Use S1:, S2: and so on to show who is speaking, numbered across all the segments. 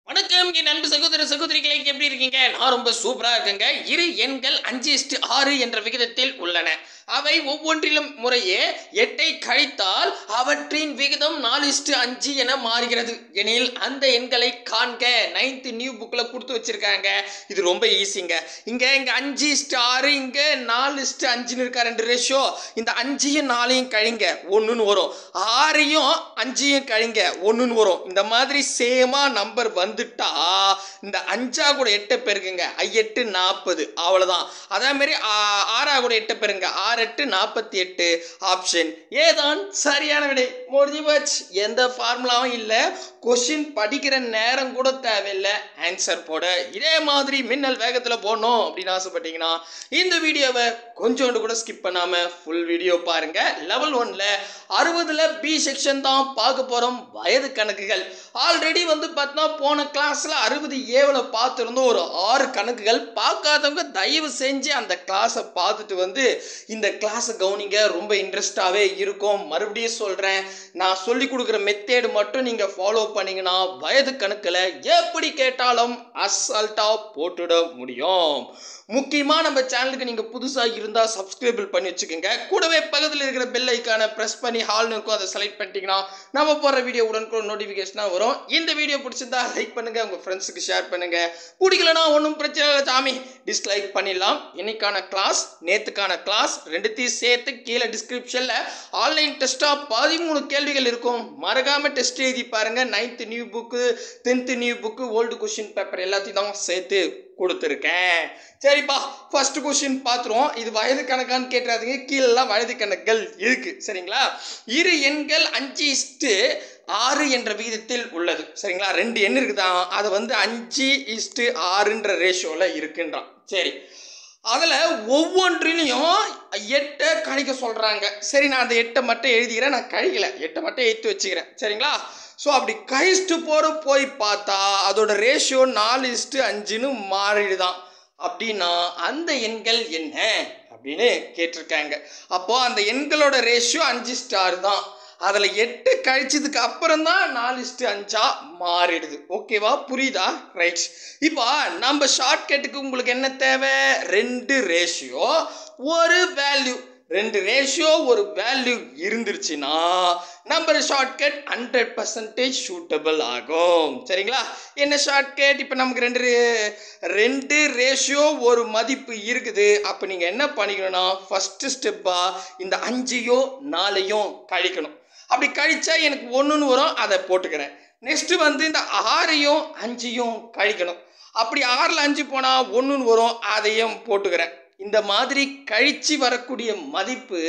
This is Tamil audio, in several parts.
S1: வணக்கம் என் அன்பு சகோதர சகோதரிகளை எப்படி இருக்கீங்க நான் ரொம்ப சூப்பரா இருக்கேங்க இரு எண்கள் அஞ்சு இஸ்டு ஆறு என்ற விகிதத்தில் உள்ளன அவை ஒவ்வொன்றிலும் முறையே எட்டை கழித்தால் அவற்றின் விகிதம் நாலு இஸ்டு அஞ்சு என மாறுகிறது எனில் அந்த எண்களை காண்க நைன்த் நியூ புக்கில் கொடுத்து வச்சிருக்காங்க இது ரொம்ப ஈஸிங்க இங்க இங்க அஞ்சு இஸ்டு ஆறு இங்க நாலு இஸ்டு அஞ்சுன்னு இருக்கா ரெண்டு ரேஷியோ இந்த அஞ்சையும் நாலையும் கழிங்க ஒன்றுன்னு வரும் ஆறையும் அஞ்சையும் கழிங்க ஒன்றுன்னு வரும் இந்த மாதிரி சேமா நம்பர் வந்துட்டா இந்த அஞ்சா கூட எட்டை பெருக்குங்க ஐ எட்டு நாற்பது அவ்வளோதான் அதே மாதிரி ஆ- ஆறா கூட எட்டை பெருங்க ஆறு எட்டு நாற்பத்தி எட்டு ஆப்ஷன் ஏதான் சரியான விடை முடிஞ்சு போச்சு எந்த ஃபார்முலாவும் இல்லை கொஷின் படிக்கிற நேரம் கூட தேவையில்லை ஆன்சர் போட இதே மாதிரி மின்னல் வேகத்தில் போடணும் அப்படின்னு ஆசைப்பட்டீங்கன்னா இந்த வீடியோவை கொஞ்சோண்டு கூட ஸ்கிப் பண்ணாமல் ஃபுல் வீடியோ பாருங்க லெவல் ஒன்ல அறுபதுல பி செக்ஷன் தான் பார்க்க போகிறோம் வயது கணக்குகள் ஆல்ரெடி வந்து பார்த்தா போன கிளாஸில் அறுபது ஏவில் பார்த்துருந்தோம் ஒரு ஆறு கணக்குகள் பார்க்காதவங்க தயவு செஞ்சு அந்த கிளாஸை பார்த்துட்டு வந்து இந்த கிளாஸை கவனிங்க ரொம்ப இன்ட்ரெஸ்டாகவே இருக்கும் மறுபடியும் சொல்கிறேன் நான் சொல்லி கொடுக்குற மெத்தேடு மட்டும் நீங்கள் ஃபாலோ பண்ணீங்கன்னா வயது கணக்கில் எப்படி கேட்டாலும் அசால்ட்டாக போட்டுட முடியும் முக்கியமாக நம்ம சேனலுக்கு நீங்கள் புதுசாக இருந்தால் சப்ஸ்கிரைபிள் பண்ணி வச்சுக்கோங்க கூடவே பக்கத்தில் இருக்கிற பெல் ஐக்கானை ப்ரெஸ் பண்ணி ஹால்னு இருக்கும் அதை செலக்ட் பண்ணிட்டீங்கன்னா நம்ம போடுற வீடியோ உடனுக்குடன் நோட்டிஃபிகேஷனாக வரும் இந்த வீடியோ பிடிச்சிருந்தா லைக் பண்ணுங்கள் உங்கள் ஃப்ரெண்ட்ஸுக்கு ஷேர் பண்ணுங்கள் பிடிக்கலனா ஒன்றும் பிரச்சனை இல்லை சாமி டிஸ்லைக் பண்ணிடலாம் இன்னைக்கான கிளாஸ் நேற்றுக்கான கிளாஸ் ரெண்டுத்தையும் சேர்த்து கீழே டிஸ்கிரிப்ஷனில் ஆன்லைன் டெஸ்ட்டாக பதிமூணு கேள்விகள் இருக்கும் மறக்காமல் டெஸ்ட் எழுதி பாருங்கள் ninth new book tenth new book old question paper எல்லாத்தையும் தான் சேர்த்து கொடுத்துருக்கேன் சரிப்பா ஃபர்ஸ்ட் கொஷின் பார்த்துருவோம் இது வயது கணக்கான்னு கேட்டுறாதீங்க கீழெல்லாம் வயது கணக்குகள் இருக்கு சரிங்களா இரு எண்கள் அஞ்சு இஸ்ட்டு ஆறு என்ற விகிதத்தில் உள்ளது சரிங்களா ரெண்டு எண் இருக்குதான் அது வந்து அஞ்சு இஸ்ட்டு ஆறுன்ற ரேஷியோவில் இருக்குன்றான் சரி அதில் ஒவ்வொன்றிலையும் எட்டை கழிக்க சொல்கிறாங்க சரி நான் அந்த எட்டை மட்டும் எழுதிக்கிறேன் நான் கழிக்கல எட்டை மட்டும் எடுத்து வச்சுக்கிறேன் சரிங்களா ஸோ அப்படி கழிச்சிட்டு போகிற போய் பார்த்தா அதோட ரேஷியோ நாலு இஸ்ட்டு அஞ்சுன்னு மாறிடுதான் அப்படின்னா அந்த எண்கள் என்ன அப்படின்னு கேட்டிருக்காங்க அப்போது அந்த எண்களோட ரேஷியோ அஞ்சு ஸ்டார் தான் அதில் எட்டு கழிச்சதுக்கு அப்புறம் தான் நாலு இஸ்ட்டு அஞ்சா மாறிடுது ஓகேவா புரியுதா ரைட் இப்போ நம்ம ஷார்ட்கட்டுக்கு உங்களுக்கு என்ன தேவை ரெண்டு ரேஷியோ ஒரு வேல்யூ ரெண்டு ரேஷியோ ஒரு வேல்யூ இருந்துருச்சுன்னா நம்ம ஷார்ட்கட் ஹண்ட்ரட் பர்சன்டேஜ் சூட்டபிள் ஆகும் சரிங்களா என்ன ஷார்ட்கட் இப்போ நமக்கு ரெண்டு ரே- ரெண்டு ரேஷியோ ஒரு மதிப்பு இருக்குது அப்போ நீங்கள் என்ன பண்ணிக்கணும்னா ஃபஸ்ட்டு ஸ்டெப்பாக இந்த அஞ்சையும் நாலையும் கழிக்கணும் அப்படி கழிச்சா எனக்கு ஒன்றுன்னு வரும் அதை போட்டுக்கிறேன் நெக்ஸ்ட்டு வந்து இந்த ஆறையும் அஞ்சையும் கழிக்கணும் அப்படி ஆறில் அஞ்சு போனால் ஒன்றுன்னு வரும் அதையும் போட்டுக்கிறேன் இந்த மாதிரி கழிச்சு வரக்கூடிய மதிப்பு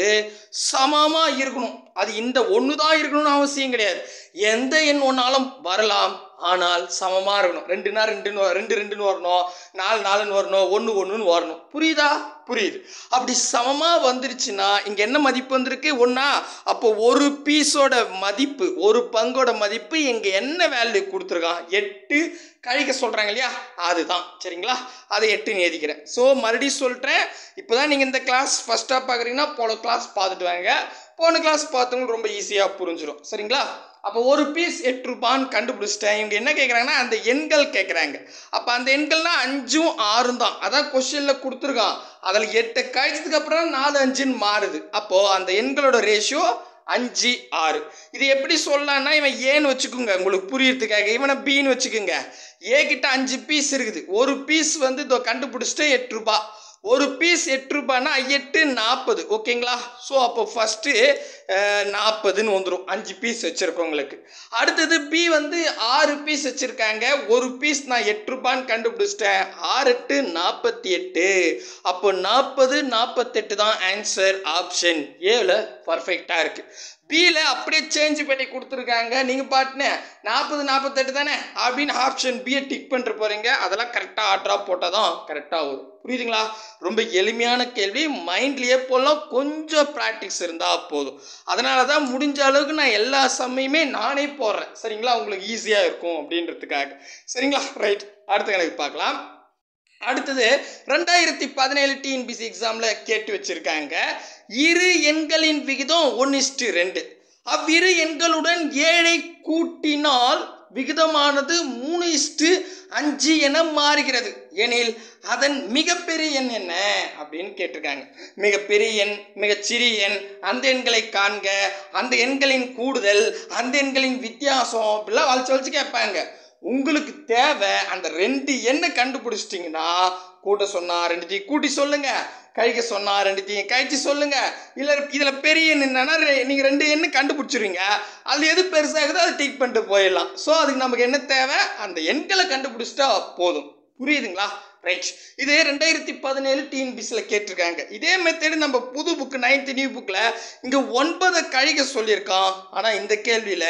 S1: சமமாக இருக்கணும் அது இந்த ஒன்று தான் இருக்கணும்னு அவசியம் கிடையாது எந்த எண் ஒன்றாலும் வரலாம் ஆனால் சமமாக இருக்கணும் ரெண்டுனா ரெண்டுன்னு வ- ரெண்டு ரெண்டுன்னு வரணும் நாலு நாலுன்னு வரணும் ஒன்று ஒன்றுன்னு வரணும் புரியுதா புரியுது அப்படி சமமாக வந்துருச்சுன்னா இங்கே என்ன மதிப்பு வந்திருக்கு ஒன்றா அப்போ ஒரு பீஸோட மதிப்பு ஒரு பங்கோட மதிப்பு இங்கே என்ன வேல்யூ கொடுத்துருக்கான் எட்டு கழிக்க சொல்கிறாங்க இல்லையா அதுதான் சரிங்களா அதை எட்டுன்னு எழுதிக்கிறேன் ஸோ மறுபடியும் சொல்லிட்டேன் இப்போ தான் நீங்கள் இந்த கிளாஸ் ஃபஸ்ட்டாக பார்க்குறீங்கன்னா போன கிளாஸ் பார்த்துட்டு வாங்க போன கிளாஸ் பார்த்தவங்களுக்கு ரொம்ப ஈஸியாக புரிஞ்சிடும் சரிங்களா அப்போ ஒரு பீஸ் எட்டு ரூபான்னு கண்டுபிடிச்சிட்டேன் இவங்க என்ன கேட்குறாங்கன்னா அந்த எண்கள் கேட்குறாங்க அப்போ அந்த எண்கள்னா அஞ்சும் ஆறும் தான் அதான் கொஷனில் கொடுத்துருக்கான் அதில் எட்டு கழிச்சதுக்கு அப்புறம் நாலு அஞ்சுன்னு மாறுது அப்போது அந்த எண்களோட ரேஷியோ அஞ்சு ஆறு இது எப்படி சொல்லலாம்னா இவன் ஏன்னு வச்சுக்கோங்க உங்களுக்கு புரியறதுக்காக இவனை பின்னு வச்சுக்கோங்க ஏ கிட்ட அஞ்சு பீஸ் இருக்குது ஒரு பீஸ் வந்து இதோ கண்டுபிடிச்சிட்டு எட்டு ரூபாய் ஒரு பீஸ் எட்டு ரூபாய்னா எட்டு நாற்பது ஓகேங்களா ஸோ அப்போ ஃபஸ்ட்டு நாற்பதுன்னு வந்துடும் அஞ்சு பீஸ் வச்சுருக்கவங்களுக்கு அடுத்தது பி வந்து ஆறு பீஸ் வச்சுருக்காங்க ஒரு பீஸ் நான் எட்டு ரூபான்னு கண்டுபிடிச்சிட்டேன் ஆறு எட்டு நாற்பத்தி எட்டு அப்போ நாற்பது நாற்பத்தெட்டு தான் ஆன்சர் ஆப்ஷன் ஏவில் பர்ஃபெக்டாக இருக்குது பியில் அப்படியே சேஞ்ச் பண்ணி கொடுத்துருக்காங்க நீங்கள் பாட்டுனே நாற்பது நாற்பத்தெட்டு தானே அப்படின்னு ஆப்ஷன் பியை டிக் பண்ணிட்டு போகிறீங்க அதெல்லாம் கரெக்டாக ஆர்டராக போட்டால் தான் கரெக்டாக வரும் புரியுதுங்களா ரொம்ப எளிமையான கேள்வி மைண்ட்லேயே போலாம் கொஞ்சம் ப்ராக்டிஸ் இருந்தால் போதும் அதனால தான் முடிஞ்ச அளவுக்கு நான் எல்லா சமயமே நானே போடுறேன் சரிங்களா உங்களுக்கு ஈஸியாக இருக்கும் அப்படின்றதுக்காக சரிங்களா ரைட் அடுத்த கணக்கு பார்க்கலாம் அடுத்தது ரெண்டாயிரத்தி பதினேழு டிஎன்பிசி எக்ஸாமில் கேட்டு வச்சிருக்காங்க இரு எண்களின் விகிதம் ஒன் இஸ்டு ரெண்டு அவ்விரு எண்களுடன் ஏழை கூட்டினால் விகிதமானது மூணு இஸ்டு அஞ்சு என மாறுகிறது எனில் அதன் மிகப்பெரிய எண் என்ன அப்படின்னு கேட்டிருக்காங்க மிகப்பெரிய எண் மிகச்சிறிய எண் அந்த எண்களை காண்க அந்த எண்களின் கூடுதல் அந்த எண்களின் வித்தியாசம் இப்படிலாம் வளைச்சு வளைச்சு கேட்பாங்க உங்களுக்கு தேவை அந்த ரெண்டு எண்ணை கண்டுபிடிச்சிட்டிங்கன்னா கூட்ட சொன்னா ரெண்டுத்தையும் கூட்டி சொல்லுங்க கழிக்க சொன்னா ரெண்டுத்தையும் கழிச்சு சொல்லுங்க இல்லை இதில் பெரிய எண் என்னன்னா ரெ- நீங்க ரெண்டு எண்ணு கண்டுபிடிச்சிருவீங்க அது எது பெருசாகுதோ அதை டிக் பண்ணிட்டு போயிடலாம் ஸோ அதுக்கு நமக்கு என்ன தேவை அந்த எண்களை கண்டுபிடிச்சிட்டா போதும் புரியுதுங்களா ரைட் இது ரெண்டாயிரத்தி பதினேழு டிஎன்பிசியில் கேட்டிருக்காங்க இதே மெத்தடு நம்ம புது புக்கு நைன்த் நியூ புக்கில் இங்கே ஒன்பதை கழிக்க சொல்லியிருக்கோம் ஆனால் இந்த கேள்வியில்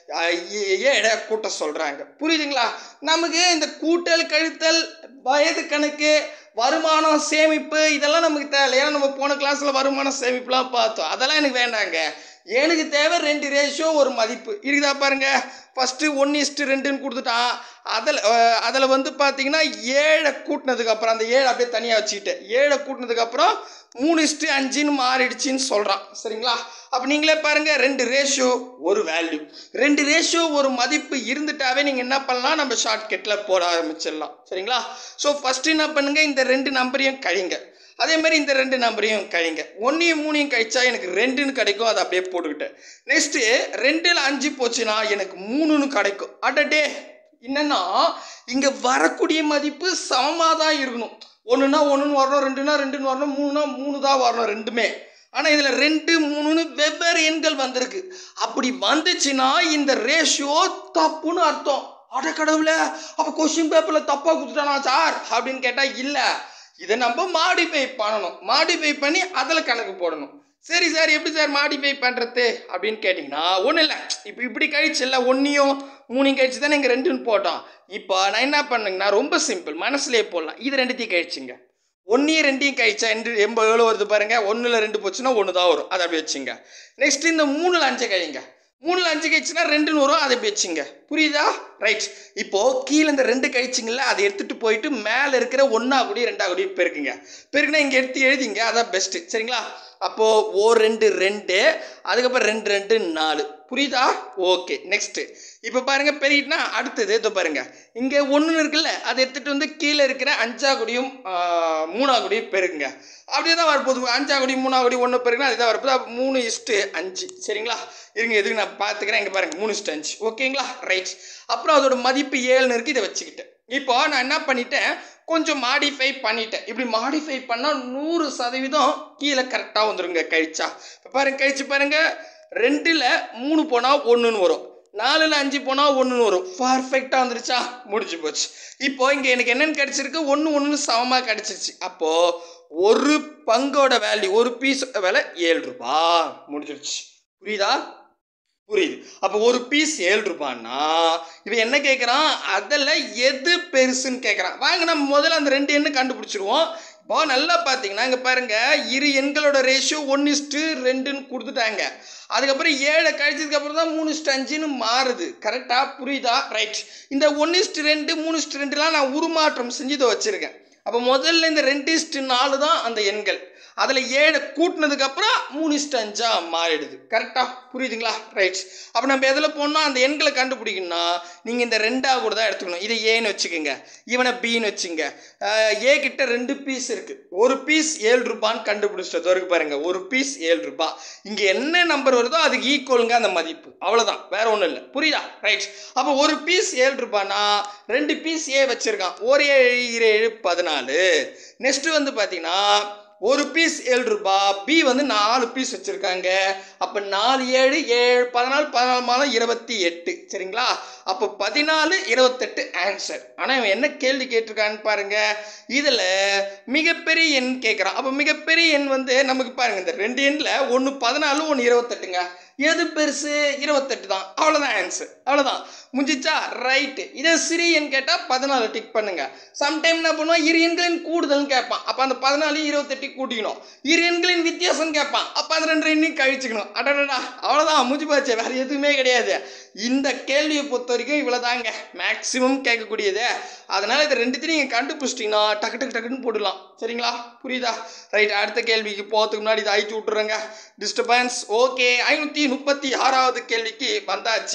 S1: ஏழை கூட்ட சொல்கிறாங்க புரியுதுங்களா நமக்கு இந்த கூட்டல் கழித்தல் வயது கணக்கு வருமானம் சேமிப்பு இதெல்லாம் நமக்கு தேவை ஏன்னா நம்ம போன கிளாஸில் வருமானம் சேமிப்புலாம் பார்த்தோம் அதெல்லாம் எனக்கு வேண்டாங்க எனக்கு தேவை ரெண்டு ரேஷியோ ஒரு மதிப்பு இருக்குதா பாருங்க ஃபஸ்ட்டு ஒன் இஸ்ட்டு ரெண்டுன்னு கொடுத்துட்டான் அதில் அதில் வந்து பார்த்தீங்கன்னா ஏழை கூட்டினதுக்கு அப்புறம் அந்த ஏழை அப்படியே தனியாக வச்சுக்கிட்டேன் ஏழை கூட்டினதுக்கு அப்புறம் மூணு இஸ்ட்டு அஞ்சுன்னு மாறிடுச்சின்னு சொல்கிறான் சரிங்களா அப்போ நீங்களே பாருங்கள் ரெண்டு ரேஷியோ ஒரு வேல்யூ ரெண்டு ரேஷியோ ஒரு மதிப்பு இருந்துட்டாவே நீங்கள் என்ன பண்ணலாம் நம்ம ஷார்ட்கட்டில் போட ஆரம்பிச்சிடலாம் சரிங்களா ஸோ ஃபஸ்ட்டு என்ன பண்ணுங்கள் இந்த ரெண்டு நம்பரையும் கழிங்க அதே மாதிரி இந்த ரெண்டு நம்பரையும் கழிங்க ஒன்றையும் மூணையும் கழிச்சா எனக்கு ரெண்டுன்னு கிடைக்கும் அதை அப்படியே போட்டுக்கிட்டேன் நெக்ஸ்ட்டு ரெண்டில் அஞ்சு போச்சுன்னா எனக்கு மூணுன்னு கிடைக்கும் அடடே என்னன்னா இங்கே வரக்கூடிய மதிப்பு சமமாக தான் இருக்கணும் ஒன்றுனா ஒன்றுன்னு வரணும் ரெண்டுனா ரெண்டுன்னு வரணும் மூணுனா மூணு தான் வரணும் ரெண்டுமே ஆனால் இதில் ரெண்டு மூணுன்னு வெவ்வேறு எண்கள் வந்திருக்கு அப்படி வந்துச்சுன்னா இந்த ரேஷியோ தப்புன்னு அர்த்தம் அட கடவுளே அப்போ கொஷின் பேப்பரில் தப்பாக கொடுத்துட்டானா சார் அப்படின்னு கேட்டால் இல்லை இதை நம்ம மாடிஃபை பண்ணணும் மாடிஃபை பண்ணி அதில் கணக்கு போடணும் சரி சார் எப்படி சார் மாடிஃபை பண்ணுறது அப்படின்னு கேட்டிங்கன்னா ஒன்றும் இல்லை இப்போ இப்படி கழிச்சு இல்லை ஒன்றையும் மூணையும் கழிச்சு தானே இங்கே ரெண்டுன்னு போட்டோம் இப்போ நான் என்ன பண்ணுங்கன்னா ரொம்ப சிம்பிள் மனசுலேயே போடலாம் இது ரெண்டுத்தையும் கழிச்சுங்க ஒன்றையும் ரெண்டையும் கழிச்சா ரெண்டு எண்பது எவ்வளோ வருது பாருங்க ஒன்றில் ரெண்டு போச்சுன்னா ஒன்று தான் வரும் அதை அப்படி வச்சுங்க நெக்ஸ்ட் இந்த மூணில் அஞ்சு கழிங்க மூணில் அஞ்சு கழிச்சுன்னா ரெண்டுன்னு வரும் அதை அப்படி வச்சுங்க புரியுதா ரைட் இப்போ கீழே இந்த ரெண்டு கழிச்சிங்களா அதை எடுத்துட்டு போயிட்டு மேலே இருக்கிற ஒன்றா கூடி ரெண்டா கூடி பெருக்குங்க பெருக்குனா இங்கே எடுத்து எழுதிங்க அதான் பெஸ்ட்டு சரிங்களா அப்போது ஓ ரெண்டு ரெண்டு அதுக்கப்புறம் ரெண்டு ரெண்டு நாலு புரியுதா ஓகே நெக்ஸ்ட்டு இப்போ பாருங்கள் பெருகிட்டுனா அடுத்தது இதோ பாருங்கள் இங்கே ஒன்றுன்னு இருக்குல்ல அதை எடுத்துகிட்டு வந்து கீழே இருக்கிற அஞ்சாகுடியும் மூணாகுடியும் பெருக்குங்க அப்படியே தான் வரப்போகுது அஞ்சாகுடி மூணாகுடி ஒன்று பெருக்குனா அதுதான் வரப்போகுது அப்போ மூணு இஸ்ட்டு அஞ்சு சரிங்களா இருங்க எதுக்கு நான் பார்த்துக்கிறேன் இங்கே பாருங்கள் மூணு இஸ்ட்டு அஞ்சு ஓகேங்களா ரைட் அப்புறம் அதோட மதிப்பு ஏழுன்னு இருக்குது இதை வச்சுக்கிட்டேன் இப்போ நான் என்ன பண்ணிட்டேன் கொஞ்சம் மாடிஃபை பண்ணிட்டேன் இப்படி மாடிஃபை பண்ணால் நூறு சதவீதம் கீழே கரெக்டாக வந்துருங்க கழிச்சா இப்போ பாருங்க கழிச்சு பாருங்க ரெண்டில் மூணு போனால் ஒன்றுன்னு வரும் நாலில் அஞ்சு போனால் ஒன்றுன்னு வரும் பர்ஃபெக்டாக வந்துருச்சா முடிஞ்சு போச்சு இப்போ இங்கே எனக்கு என்னென்னு கிடச்சிருக்கு ஒன்று ஒன்று சமமாக கிடச்சிருச்சு அப்போது ஒரு பங்கோட வேல்யூ ஒரு பீஸோட விலை ஏழு ரூபா முடிஞ்சிருச்சு புரியுதா புரியுது அப்போ ஒரு பீஸ் ஏழு ரூபான்னா இவன் என்ன கேட்குறான் அதில் எது பெருசுன்னு கேட்குறான் வாங்க நம்ம முதல்ல அந்த ரெண்டு எண்ணு கண்டுபிடிச்சிருவோம் இப்போ நல்லா பார்த்தீங்கன்னா இங்கே பாருங்க இரு எண்களோட ரேஷியோ ஒன் இஸ்ட்டு ரெண்டுன்னு கொடுத்துட்டாங்க அதுக்கப்புறம் ஏழை கழிச்சதுக்கு அப்புறம் தான் மூணு இஸ்ட்டு அஞ்சுன்னு மாறுது கரெக்டாக புரியுதா ரைட் இந்த ஒன் இஸ்ட்டு ரெண்டு மூணு இஸ்ட்டு ரெண்டுலாம் நான் உருமாற்றம் செஞ்சு இதை வச்சுருக்கேன் அப்போ முதல்ல இந்த ரெண்டு இஸ்ட்டு நாலு தான் அந்த எண்கள் அதில் ஏழை கூட்டினதுக்கப்புறம் மூணு இஸ்ட்டு அஞ்சா மாறிடுது கரெக்டாக புரியுதுங்களா ரைட் அப்போ நம்ம எதில் போடணும் அந்த எண்களை கண்டுபிடிக்கணும்னா நீங்கள் இந்த ரெண்டாக கூட தான் எடுத்துக்கணும் இதை ஏன்னு வச்சுக்கோங்க இவனை பின்னு வச்சுங்க அஹ், ஏ கிட்ட ரெண்டு பீஸ் இருக்குது ஒரு பீஸ் ஏழு ரூபான்னு கண்டுபிடிச்சிட்டு வரைக்கும் பாருங்க ஒரு பீஸ் ஏழு ரூபாய் இங்கே என்ன நம்பர் வருதோ அதுக்கு ஈக்குவலுங்க அந்த மதிப்பு அவ்வளோதான் வேற ஒன்றும் இல்லை புரியுதா ரைட் அப்போ ஒரு பீஸ் ஏழு ரூபாய்னா ரெண்டு பீஸ் ஏ வச்சுருக்கான் ஒரு ஏழு இரு ஏழு பதினாலு நெக்ஸ்ட்டு வந்து பார்த்தீங்கன்னா ஒரு பீஸ் ஏழு ரூபா பி வந்து நாலு பீஸ் வச்சுருக்காங்க அப்போ நாலு ஏழு ஏழு பதினாலு பதினாலு மாதம் இருபத்தி எட்டு சரிங்களா அப்போ பதினாலு இருபத்தெட்டு ஆன்சர் ஆனால் இவன் என்ன கேள்வி கேட்டிருக்கான்னு பாருங்க இதில் மிகப்பெரிய எண் கேட்குறான் அப்போ மிகப்பெரிய எண் வந்து நமக்கு பாருங்க இந்த ரெண்டு எண்ணில் ஒன்று பதினாலு ஒன்று இருபத்தெட்டுங்க எது பெருசு இருபத்தெட்டு தான் அவ்வளோதான் ஆன்சர் அவ்வளோதான் முடிஞ்சிச்சா ரைட்டு இதே சிறிய எண் கேட்டால் பதினாலு டிக் பண்ணுங்க சம்டைம் என்ன பண்ணுவான் இரு எண்களின் கூடுதல்னு கேட்பான் அப்போ அந்த பதினாலு இருபத்தெட்டு கூட்டிக்கணும் இரு எண்களின் வித்தியாசம் கேட்பான் அப்போ அந்த ரெண்டு எண்ணையும் கழிச்சுக்கணும் அடடா அவ்வளோதான் முடிஞ்சு போச்சு வேறு எதுவுமே கிடையாது இந்த கேள்வியை பொறுத்த வரைக்கும் இவ்வளோதாங்க மேக்ஸிமம் கேட்கக்கூடியது அதனால் இது ரெண்டுத்தையும் நீங்கள் கண்டுபிடிச்சிட்டிங்கன்னா டக்கு டக்கு டக்குன்னு போடலாம் சரிங்களா புரியுதா ரைட் அடுத்த கேள்விக்கு போகிறதுக்கு முன்னாடி இதை அழிச்சு விட்டுறேங்க டிஸ்டர்பன்ஸ் ஓகே ஐநூற்றி முப்பத்தி ஆறாவது கேள்விக்கு வந்தாச்சு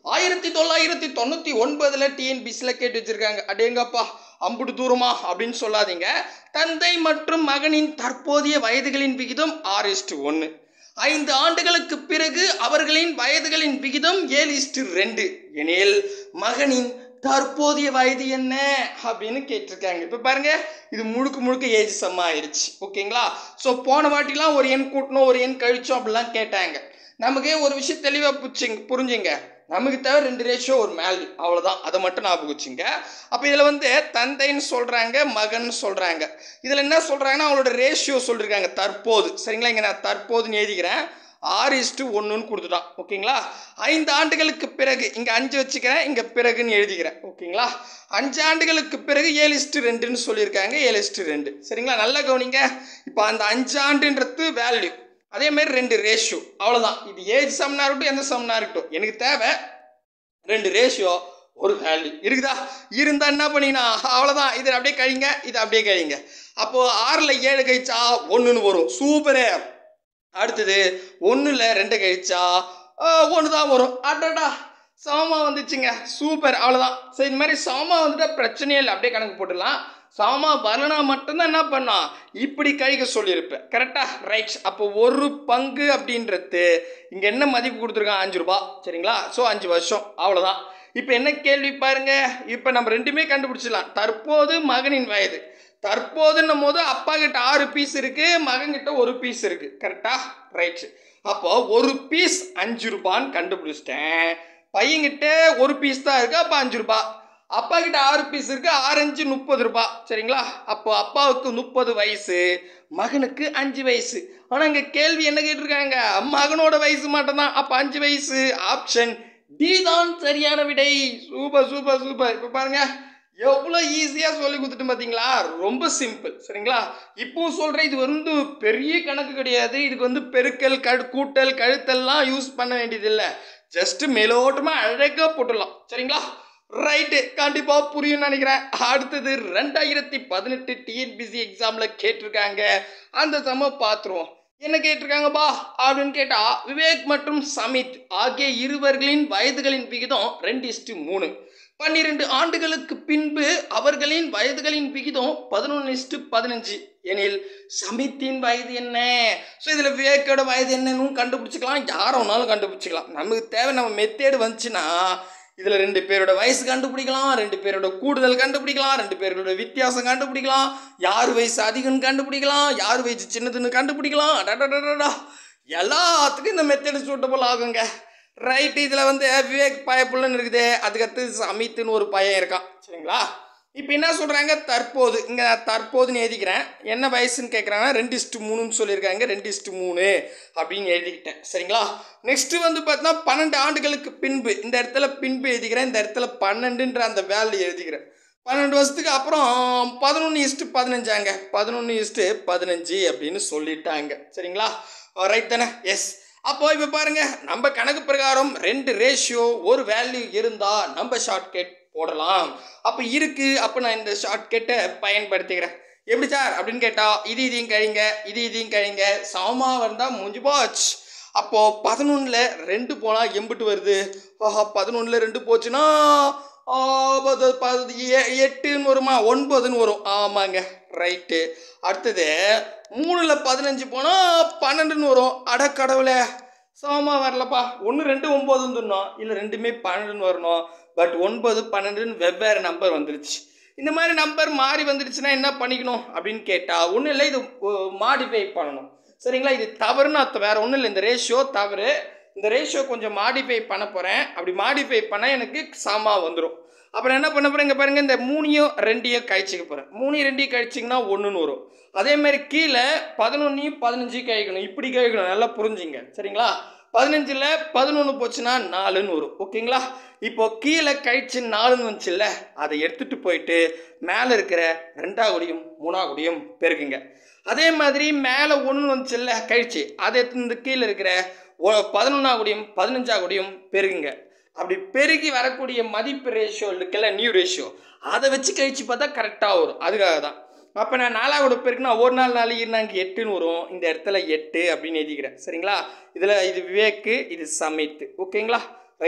S1: ஆயிரத்தி தொள்ளாயிரத்தி தொண்ணூற்றி ஒன்பதில் டிஎன்பிசியில் கேட்டு வச்சிருக்காங்க அடேங்கப்பா அம்புட்டு தூரமா அப்படின்னு சொல்லாதீங்க தந்தை மற்றும் மகனின் தற்போதைய வயதுகளின் விகிதம் ஆறு இஸ்டு ஒன்று ஐந்து ஆண்டுகளுக்கு பிறகு அவர்களின் வயதுகளின் விகிதம் ஏழு இஸ்டு ரெண்டு எனில் மகனின் தற்போதைய வயது என்ன அப்படின்னு கேட்டிருக்காங்க இப்போ பாருங்க இது முழுக்க முழுக்க ஏஜ் சம்மா ஆயிடுச்சு ஓகேங்களா ஸோ போன வாட்டிலாம் ஒரு எண் கூட்டணும் ஒரு எண் கழிச்சோம் அப்படிலாம் கேட்டாங்க நமக்கு ஒரு விஷயம் தெளிவாக புரிச்சுங்க புரிஞ்சுங்க நமக்கு தேவை ரெண்டு ரேஷியோ ஒரு மேல்வி அவ்வளோதான் அதை மட்டும் ஞாபகம் வச்சுங்க அப்போ இதில் வந்து தந்தைன்னு சொல்கிறாங்க மகன் சொல்கிறாங்க இதில் என்ன சொல்கிறாங்கன்னா அவங்களோட ரேஷியோ சொல்லியிருக்காங்க தற்போது சரிங்களா இங்கே நான் தற்போதுன்னு எழுதிக்கிறேன் ஆறு இஸ்டு ஒன்றுன்னு கொடுத்துட்டான் ஓகேங்களா ஐந்து ஆண்டுகளுக்கு பிறகு இங்கே அஞ்சு வச்சுக்கிறேன் இங்கே பிறகுன்னு எழுதிக்கிறேன் ஓகேங்களா அஞ்சு ஆண்டுகளுக்கு பிறகு ஏழு இஸ்டு ரெண்டுன்னு சொல்லியிருக்காங்க ஏழு இஸ்டு ரெண்டு சரிங்களா நல்லா கவனிங்க இப்போ அந்த அஞ்சு ஆண்டுன்றது வேல்யூ அதே மாதிரி ரெண்டு ரேஷியோ அவ்வளோதான் இது ஏஜ் சம்னா இருக்கட்டும் எந்த சம்னா இருக்கட்டும் எனக்கு தேவை ரெண்டு ரேஷியோ ஒரு வேல்யூ இருக்குதா இருந்தா என்ன பண்ணினா அவ்வளோதான் இதை அப்படியே கழிங்க இதை அப்படியே கழிங்க அப்போது ஆறில் ஏழு கழிச்சா ஒன்றுன்னு வரும் சூப்பரு அடுத்தது ஒன்றில் ரெண்டு கழிச்சா ஒன்று தான் வரும் அடடா சமமா வந்துச்சுங்க சூப்பர் அவ்வளோதான் சரி இந்த மாதிரி சமமா வந்துட்டா பிரச்சனையே இல்லை அப்படியே கணக்கு போட்டுடலாம் சமமா வரலனா மட்டும்தான் என்ன பண்ணோம் இப்படி கழிக்க சொல்லியிருப்பேன் கரெக்டா ரைட் அப்போ ஒரு பங்கு அப்படின்றது இங்கே என்ன மதிப்பு கொடுத்துருக்கான் அஞ்சு ரூபா சரிங்களா ஸோ அஞ்சு வருஷம் அவ்வளோதான் இப்போ என்ன கேள்வி பாருங்க இப்போ நம்ம ரெண்டுமே கண்டுபிடிச்சிடலாம் தற்போது மகனின் வயது தற்போதுன்னும் போது அப்பா கிட்ட ஆறு பீஸ் இருக்கு மகன் கிட்ட ஒரு பீஸ் இருக்கு கரெக்டா ரைட் அப்போ ஒரு பீஸ் அஞ்சு ரூபான்னு கண்டுபிடிச்சிட்டேன் பையன்கிட்ட ஒரு பீஸ் தான் இருக்கு அப்போ அஞ்சு ரூபாய் அப்பா கிட்ட ஆறு பீஸ் இருக்கு ஆரஞ்சு முப்பது ரூபாய் சரிங்களா அப்போ அப்பாவுக்கு முப்பது வயசு மகனுக்கு அஞ்சு வயசு ஆனால் இங்கே கேள்வி என்ன கேட்டிருக்காங்க மகனோட வயசு மட்டும்தான் அப்போ அஞ்சு வயசு ஆப்ஷன் டி தான் சரியான விடை சூப்பர் சூப்பர் சூப்பர் இப்போ பாருங்க எவ்வளோ ஈஸியாக சொல்லி கொடுத்துட்டு பார்த்தீங்களா ரொம்ப சிம்பிள் சரிங்களா இப்போவும் சொல்கிறேன் இது வந்து பெரிய கணக்கு கிடையாது இதுக்கு வந்து பெருக்கல் கழு கூட்டல் கழுத்தெல்லாம் யூஸ் பண்ண வேண்டியதில்லை ஜஸ்ட் மேலோட்டமாக அழகாக போட்டுடலாம் சரிங்களா ரைட்டு கண்டிப்பாக புரியும்னு நினைக்கிறேன் அடுத்தது ரெண்டாயிரத்தி பதினெட்டு டிஎன்பிசி எக்ஸாமில் கேட்டிருக்காங்க அந்த சம பார்த்துருவோம் என்ன கேட்டிருக்காங்கப்பா அப்படின்னு கேட்டா விவேக் மற்றும் சமித் ஆகிய இருவர்களின் வயதுகளின் விகிதம் ரெண்டு இஸ்டு மூணு பன்னிரண்டு ஆண்டுகளுக்கு பின்பு அவர்களின் வயதுகளின் விகிதம் பதினொன்று இஸ்டு பதினஞ்சு எனில் சமித்தின் வயது என்ன ஸோ இதில் விவேக்கோட வயது என்னன்னு கண்டுபிடிச்சிக்கலாம் யாரை வேணாலும் கண்டுபிடிச்சிக்கலாம் நமக்கு தேவை நம்ம மெத்தேடு வந்துச்சுன்னா இதில் ரெண்டு பேரோட வயசு கண்டுபிடிக்கலாம் ரெண்டு பேரோட கூடுதல் கண்டுபிடிக்கலாம் ரெண்டு பேரோட வித்தியாசம் கண்டுபிடிக்கலாம் யார் வயசு அதிகம்னு கண்டுபிடிக்கலாம் யார் வயசு சின்னதுன்னு கண்டுபிடிக்கலாம் அடடடடடா எல்லாத்துக்கும் இந்த மெத்தடு சூட்டபுள் ஆகுங்க ரைட் இதில் வந்து விவேக் பயப்புள்ளன்னு இருக்குது அதுக்கடுத்து சமித்துன்னு ஒரு பையன் இருக்கான் சரிங்களா இப்போ என்ன சொல்கிறாங்க தற்போது இங்கே நான் தற்போதுன்னு எழுதிக்கிறேன் என்ன வயசுன்னு கேட்குறாங்கன்னா ரெண்டு இஸ்ட்டு மூணுன்னு சொல்லியிருக்காங்க ரெண்டு இஸ்ட்டு மூணு அப்படின்னு எழுதிக்கிட்டேன் சரிங்களா நெக்ஸ்ட்டு வந்து பார்த்தா பன்னெண்டு ஆண்டுகளுக்கு பின்பு இந்த இடத்துல பின்பு எழுதிக்கிறேன் இந்த இடத்துல பன்னெண்டுன்ற அந்த வேல்யூ எழுதிக்கிறேன் பன்னெண்டு வருஷத்துக்கு அப்புறம் பதினொன்று இஸ்ட்டு பதினஞ்சாங்க பதினொன்று இஸ்ட்டு பதினஞ்சு அப்படின்னு சொல்லிட்டாங்க சரிங்களா ரைட் தானே எஸ் அப்போ இப்போ பாருங்க நம்ம கணக்கு பிரகாரம் ரெண்டு ரேஷியோ ஒரு வேல்யூ இருந்தால் நம்ம ஷார்ட்கட் போடலாம் அப்போ இருக்கு அப்போ நான் இந்த ஷார்ட்கட்டை பயன்படுத்திக்கிறேன் எப்படி சார் அப்படின்னு கேட்டால் இது இதையும் கழிங்க இது இதையும் கழிங்க சமமாக வந்தால் முடிஞ்சு போச்சு அப்போது பதினொன்றில் ரெண்டு போனால் எம்பிட்டு வருது ஆஹா பதினொன்றில் ரெண்டு போச்சுன்னா ஆ, பது- பது- எ- எட்டுன்னு வருமா ஒன்பதுன்னு வரும் ஆமாங்க ரைட்டு அடுத்தது மூணில் பதினஞ்சு போனால் பன்னெண்டுன்னு வரும் அட கடவுளே சமமாக வரலப்பா ஒன்று ரெண்டு ஒம்பதுன்னு சொன்னோம் இல்லை ரெண்டுமே பன்னெண்டுன்னு வரணும் பட் ஒன்பது பன்னெண்டுன்னு வெவ்வேறு நம்பர் வந்துருச்சு இந்த மாதிரி நம்பர் மாறி வந்துருச்சுன்னா என்ன பண்ணிக்கணும் அப்படின்னு கேட்டால் ஒன்றும் இல்லை இது மாடிஃபை பண்ணணும் சரிங்களா இது தவறுன்னு அர்த்தம் வேறு ஒன்றும் இல்லை இந்த ரேஷியோ தவறு இந்த ரேஷியோ கொஞ்சம் மாடிஃபை பண்ண போகிறேன் அப்படி மாடிஃபை பண்ணால் எனக்கு சாமா வந்துடும் அப்புறம் என்ன பண்ண போகிறேன் இங்கே பாருங்கள் இந்த மூணையும் ரெண்டையும் கழிச்சிக்க போகிறேன் மூணையும் ரெண்டையும் கழிச்சிங்கன்னா ஒன்றுன்னு வரும் அதே மாதிரி கீழே பதினொன்றையும் பதினஞ்சையும் கழிக்கணும் இப்படி கழிக்கணும் நல்லா புரிஞ்சுங்க சரிங்களா பதினஞ்சில் பதினொன்று போச்சுன்னா நாலுன்னு வரும் ஓகேங்களா இப்போ கீழே கழிச்சு நாலுன்னு வந்துச்சுல்ல அதை எடுத்துகிட்டு போயிட்டு மேலே இருக்கிற ரெண்டாவடியும் மூணாவடியும் பெருக்குங்க அதே மாதிரி மேலே ஒன்று வந்துச்சுல்ல கழிச்சு அதை எடுத்து இந்த கீழே இருக்கிற பதினொன்றாவடியும் பதினஞ்சாவடியும் பெருகுங்க அப்படி பெருகி வரக்கூடிய மதிப்பு ரேஷியோ இருக்குல்ல நியூ ரேஷியோ அதை வச்சு கழிச்சு பார்த்தா கரெக்டாக வரும் அதுக்காக தான் அப்போ நான் நாலாவோட பெருக்குனா ஒரு நாள் நாலு இருந்தாங்க எட்டுன்னு வரும் இந்த இடத்துல எட்டு அப்படின்னு எழுதிக்கிறேன் சரிங்களா இதில் இது விவேக்கு இது சமித் ஓகேங்களா ரைட்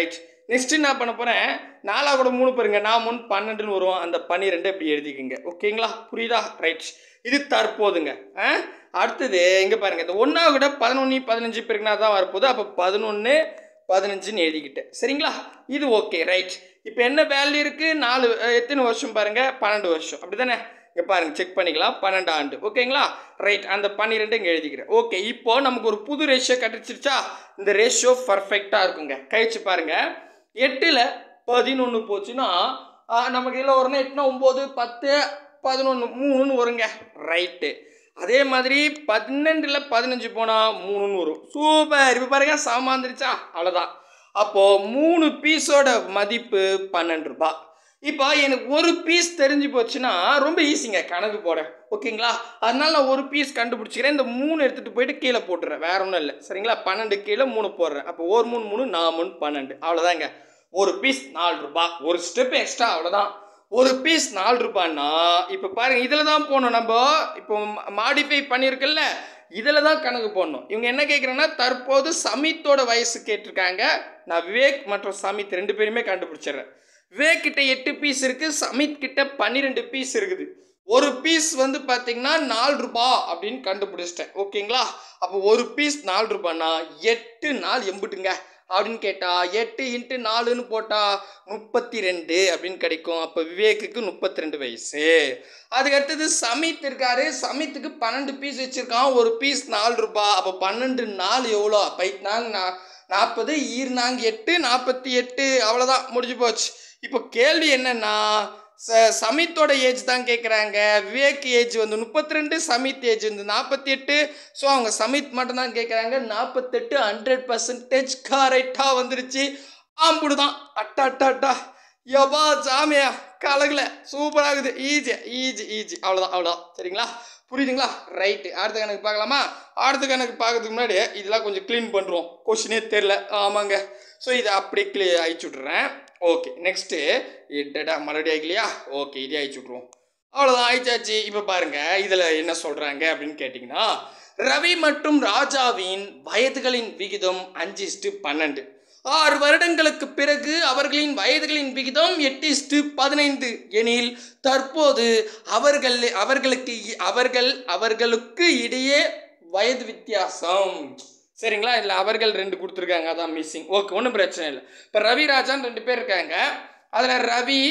S1: நெக்ஸ்ட் என்ன பண்ண போகிறேன் நாலா கூட மூணு பாருங்க நான் முன் பன்னெண்டுன்னு வரும் அந்த பன்னிரெண்டு இப்படி எழுதிக்கங்க ஓகேங்களா புரியுதா ரைட் இது தற்போதுங்க ஆ அடுத்தது இங்கே பாருங்க இந்த ஒன்றா விட பதினொன்று பதினஞ்சு பெருக்குனா தான் வரப்போகுது அப்போ பதினொன்று பதினஞ்சுன்னு எழுதிக்கிட்டேன் சரிங்களா இது ஓகே ரைட் இப்போ என்ன வேல்யூ இருக்குது நாலு அஹ், எத்தனை வருஷம் பாருங்கள் பன்னெண்டு வருஷம் அப்படி தானே இங்கே பாருங்கள் செக் பண்ணிக்கலாம் பன்னெண்டு ஆண்டு ஓகேங்களா ரைட் அந்த பன்னிரெண்டு இங்கே எழுதிக்கிறேன் ஓகே இப்போ நமக்கு ஒரு புது ரேஷியோ கிடச்சிருச்சா இந்த ரேஷியோ பர்ஃபெக்டாக இருக்குங்க கழிச்சு பாருங்கள் எட்டில் பதினொன்று போச்சுன்னா ஆ, நமக்கு இதில் வரணும் எட்டுனா ஒம்பது பத்து பதினொன்று மூணுன்னு வருங்க ரைட்டு அதே மாதிரி பன்னெண்டில் பதினஞ்சு போனால் மூணுன்னு வரும் சூப்பர் இப்போ பாருங்க சாமாந்திரிச்சா அவ்வளோதான் அப்போது மூணு பீஸோட மதிப்பு பன்னெண்டு ரூபாய் இப்போ எனக்கு ஒரு பீஸ் தெரிஞ்சு போச்சுன்னா ரொம்ப ஈஸிங்க கணக்கு போட ஓகேங்களா அதனால நான் ஒரு பீஸ் கண்டுபிடிச்சிக்கிறேன் இந்த மூணு எடுத்துகிட்டு போயிட்டு கீழே போட்டுறேன் வேற ஒன்றும் இல்லை சரிங்களா பன்னெண்டு கீழே மூணு போடுறேன் அப்போ ஒரு மூணு மூணு நான் மூணு பன்னெண்டு அவ்வளோதாங்க ஒரு பீஸ் நாலு ரூபாய் ஒரு ஸ்டெப் எக்ஸ்ட்ரா அவ்வளோதான் ஒரு பீஸ் நாலு ரூபான்னா இப்போ பாருங்க இதில் தான் போகணும் நம்ம இப்போ மாடிஃபை பண்ணியிருக்கல்ல இதில் தான் கணக்கு போடணும் இவங்க என்ன கேட்குறேன்னா தற்போது சமித்தோட வயசு கேட்டிருக்காங்க நான் விவேக் மற்றும் சமித் ரெண்டு பேருமே கண்டுபிடிச்சிடுறேன் விவேக் கிட்ட எட்டு பீஸ் இருக்குது சமித் கிட்ட பன்னிரெண்டு பீஸ் இருக்குது ஒரு பீஸ் வந்து பார்த்தீங்கன்னா நாலு ரூபாய் அப்படின்னு கண்டுபிடிச்சிட்டேன் ஓகேங்களா அப்போ ஒரு பீஸ் நாலு ரூபாய்னா எட்டு நாள் எம்புட்டுங்க அப்படின்னு கேட்டா எட்டு இன்ட்டு நாலுன்னு போட்டா முப்பத்தி ரெண்டு அப்படின்னு கிடைக்கும் அப்போ விவேக்குக்கு முப்பத்தி ரெண்டு வயசு அதுக்கு அடுத்தது சமித் இருக்காரு சமித்துக்கு பன்னெண்டு பீஸ் வச்சிருக்கான் ஒரு பீஸ் நாலு ரூபாய் அப்போ பன்னெண்டு நாலு எவ்வளோ பைத்னாங்க நா- நாற்பது ஈர்னாங்க எட்டு நாற்பத்தி எட்டு அவ்வளோதான் முடிஞ்சு போச்சு இப்போ கேள்வி என்னன்னா ச சமித்தோட ஏஜ் தான் கேட்குறாங்க விவேக் ஏஜ் வந்து முப்பத்தி ரெண்டு சமித் ஏஜ் வந்து நாற்பத்தி எட்டு ஸோ அவங்க சமித் மட்டும் தான் கேட்குறாங்க நாற்பத்தெட்டு ஹண்ட்ரட் பர்சன்டேஜ் கரெக்டாக வந்துருச்சு ஆம்புடு தான் அட்டா அட்டா அட்டா யப்பா சாமியா கலகல சூப்பராகுது ஈஸி ஈஸி ஈஸி அவ்வளோதான் அவ்வளோதான் சரிங்களா புரியுதுங்களா ரைட்டு அடுத்த கணக்கு பார்க்கலாமா அடுத்த கணக்கு பார்க்கறதுக்கு முன்னாடி இதெல்லாம் கொஞ்சம் க்ளீன் பண்ணுறோம் கொஷினே தெரில ஆமாங்க ஸோ இதை அப்படியே க்ளீ அழிச்சு விட்றேன் ஓகே நெக்ஸ்ட்டு டேட்டா மறுபடியும் ஆகலையா ஓகே இதே அழிச்சு விட்ருவோம் அவ்வளோதான் ஆயிடுச்சாச்சு இப்போ பாருங்க இதில் என்ன சொல்கிறாங்க அப்படின்னு கேட்டிங்கன்னா ரவி மற்றும் ராஜாவின் வயதுகளின் விகிதம் அஞ்சு இஸ்டு பன்னெண்டு ஆறு வருடங்களுக்கு பிறகு அவர்களின் வயதுகளின் விகிதம் எட்டு இஸ்டு பதினைந்து எனில் தற்போது அவர்கள் அவர்களுக்கு இ- அவர்கள் அவர்களுக்கு இடையே வயது வித்தியாசம் சரிங்களா இல்லை அவர்கள் ரெண்டு கொடுத்துருக்காங்க அதான் மிஸ்ஸிங் ஓகே ஒன்றும் பிரச்சனை இல்லை இப்போ ரவி ராஜான்னு ரெண்டு பேர் இருக்காங்க அதில் ரவி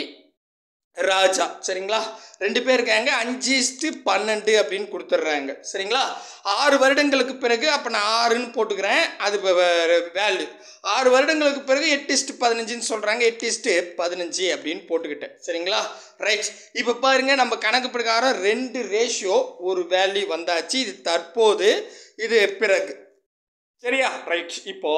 S1: ராஜா சரிங்களா ரெண்டு பேர் இருக்காங்க அஞ்சு இஸ்டு பன்னெண்டு அப்படின்னு கொடுத்துட்றாங்க சரிங்களா ஆறு வருடங்களுக்கு பிறகு அப்போ நான் ஆறுன்னு போட்டுக்கிறேன் அது வேல்யூ ஆறு வருடங்களுக்கு பிறகு எட்டு இஸ்டு பதினஞ்சுன்னு சொல்கிறாங்க எட்டு இஸ்டு பதினஞ்சு அப்படின்னு போட்டுக்கிட்டேன் சரிங்களா ரைட் இப்போ பாருங்க நம்ம கணக்கு பிரகாரம் ரெண்டு ரேஷியோ ஒரு வேல்யூ வந்தாச்சு இது தற்போது இது பிறகு சரியா ரைட் இப்போ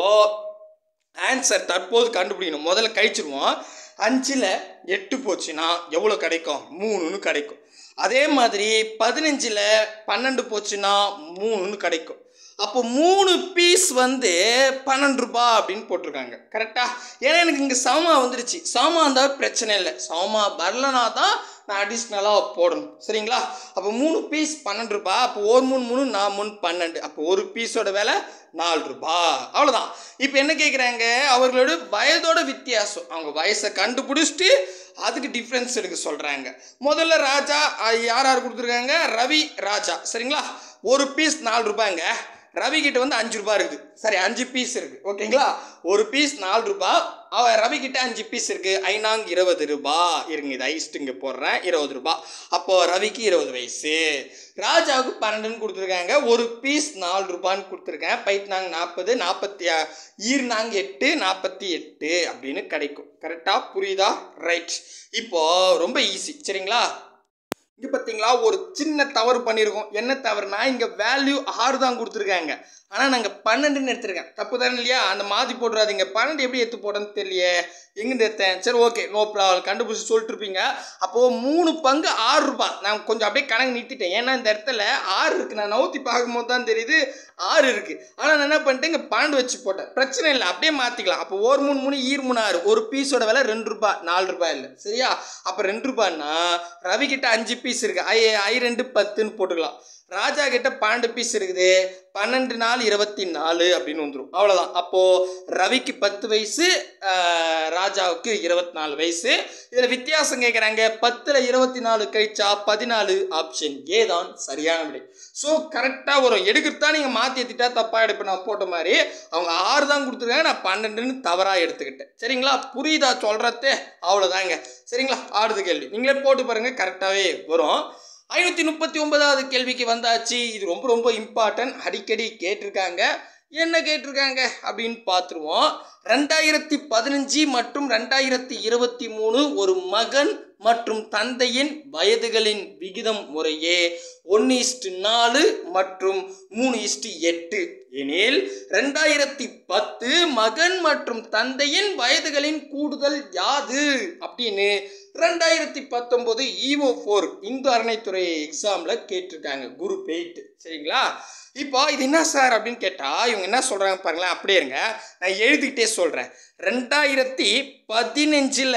S1: ஆன்சர் தற்போது கண்டுபிடிக்கணும் முதல்ல கழிச்சிருவோம் அஞ்சில் எட்டு போச்சுன்னா எவ்வளோ கிடைக்கும் மூணுன்னு கிடைக்கும் அதே மாதிரி பதினஞ்சில் பன்னெண்டு போச்சுன்னா மூணுன்னு கிடைக்கும் அப்போ மூணு பீஸ் வந்து பன்னெண்டு ரூபாய் அப்படின்னு போட்டிருக்காங்க கரெக்டா ஏன்னா எனக்கு இங்கே சமமா வந்துருச்சு சமமா இருந்தால் பிரச்சனை இல்லை சமமா வரலனா தான் நான் அடிஷ்னலாக போடணும் சரிங்களா அப்போ மூணு பீஸ் பன்னெண்டு ரூபாய் அப்போ ஒரு மூணு மூணு நான் மூணு பன்னெண்டு அப்போ ஒரு பீஸோட விலை நாலு ரூபாய் அவ்வளோதான் இப்போ என்ன கேட்குறாங்க அவர்களோட வயதோட வித்தியாசம் அவங்க வயசை கண்டுபிடிச்சிட்டு அதுக்கு டிஃப்ரென்ஸ் எடுக்க சொல்கிறாங்க முதல்ல ராஜா அஹ், யார் யார் கொடுத்துருக்காங்க ரவி ராஜா சரிங்களா ஒரு பீஸ் நாலு ரூபாய்ங்க ரவி கிட்ட வந்து அஞ்சு ரூபாய் இருக்குது சரி அஞ்சு பீஸ் இருக்கு ஓகேங்களா ஒரு பீஸ் நாலு ரூபாய் அவ ரவி கிட்ட அஞ்சு பீஸ் இருக்கு ஐநாங் இருபது ரூபாய் இருங்க இது ஐஸ்ட்டு இங்கே போடுறேன் இருபது ரூபாய் அப்போ ரவிக்கு இருபது வயசு ராஜாவுக்கு பன்னெண்டுன்னு கொடுத்துருக்காங்க ஒரு பீஸ் நாலு ரூபான்னு கொடுத்துருக்கேன் பைத்னாங் நாற்பது நாற்பத்தி ஈர்னாங் எட்டு நாற்பத்தி எட்டு அப்படின்னு கிடைக்கும் கரெக்டாக புரியுதா ரைட் இப்போ ரொம்ப ஈஸி சரிங்களா இங்கே பார்த்தீங்களா ஒரு சின்ன தவறு பண்ணியிருக்கோம் என்ன தவறுனா இங்கே வேல்யூ ஆறு தான் கொடுத்துருக்காங்க ஆனால் நாங்கள் பன்னெண்டுன்னு எடுத்திருக்கேன் தப்பு தானே இல்லையா அந்த மாதிரி போட்டுறாதீங்க பன்னெண்டு எப்படி எடுத்து போட்டேன்னு தெரியலையே எங்கேருந்து எடுத்தேன் சரி ஓகே நோ ப்ராப்ளம் கண்டுபிடிச்சி சொல்லிட்டு இருப்பீங்க அப்போது மூணு பங்கு ஆறு ரூபாய் நான் கொஞ்சம் அப்படியே கணக்கு நிறுத்திட்டேன் ஏன்னா இந்த இடத்துல ஆறு இருக்குது நான் நவுத்தி பார்க்கும்போது தான் தெரியுது ஆறு இருக்குது ஆனால் நான் என்ன பண்ணிட்டேன் இங்கே பன்னெண்டு வச்சு போட்டேன் பிரச்சனை இல்லை அப்படியே மாற்றிக்கலாம் அப்போ ஒரு மூணு மூணு ஈர் மூணு ஆறு ஒரு பீஸோட விலை ரெண்டு ரூபாய் நாலு ரூபாய் இல்லை சரியா அப்போ ரெண்டு ரூபாய்னா ரவி கிட்ட அஞ்சு பீஸ் இருக்கு ஐ ஐ ரெண்டு பத்துன்னு போட்டுக்கலாம் ராஜா கிட்ட பன்னெண்டு பீஸ் இருக்குது பன்னெண்டு நாள் இருபத்தி நாலு அப்படின்னு வந்துடும் அவ்வளோதான் அப்போது ரவிக்கு பத்து வயசு ஆஹ், ராஜாவுக்கு இருபத்தி நாலு வயசு இதில் வித்தியாசம் கேட்குறாங்க பத்தில் இருபத்தி நாலு கழிச்சா பதினாலு ஆப்ஷன் ஏ தான் சரியான விடை ஸோ கரெக்டாக வரும் எடுக்கிறதா நீங்கள் மாற்றி ஏற்றிட்டா தப்பாக எடுப்பேன் நான் போட்ட மாதிரி அவங்க ஆறு தான் கொடுத்துருக்காங்க நான் பன்னெண்டுன்னு தவறாக எடுத்துக்கிட்டேன் சரிங்களா புரியுதா சொல்கிறதே அவ்வளோதாங்க சரிங்களா ஆடுது கேள்வி நீங்களே போட்டு பாருங்கள் கரெக்டாகவே வரும் ஐநூற்றி முப்பத்தி ஒன்பதாவது கேள்விக்கு வந்தாச்சு இது ரொம்ப ரொம்ப இம்பார்ட்டன்ட் அடிக்கடி கேட்டிருக்காங்க என்ன கேட்டிருக்காங்க அப்படின்னு பார்த்துருவோம் ரெண்டாயிரத்தி பதினஞ்சு மற்றும் ரெண்டாயிரத்தி இருபத்தி மூணு ஒரு மகன் மற்றும் தந்தையின் வயதுகளின் விகிதம் முறையே ஒன்று இஸ்டு நாலு மற்றும் மூணு இஸ்டு எட்டு எனில் ரெண்டாயிரத்தி பத்து மகன் மற்றும் தந்தையின் வயதுகளின் கூடுதல் யாது அப்படின்னு ரெண்டாயிரத்தி பத்தொம்போது இஓ ஃபோர் இந்து அறநிலைத்துறை எக்ஸாமில் கேட்டிருக்காங்க குரு எயிட் சரிங்களா இப்போ இது என்ன சார் அப்படின்னு கேட்டால் இவங்க என்ன சொல்கிறாங்க பாருங்களேன் அப்படியே இருங்க நான் எழுதிக்கிட்டே சொல்கிறேன் ரெண்டாயிரத்தி பதினஞ்சில்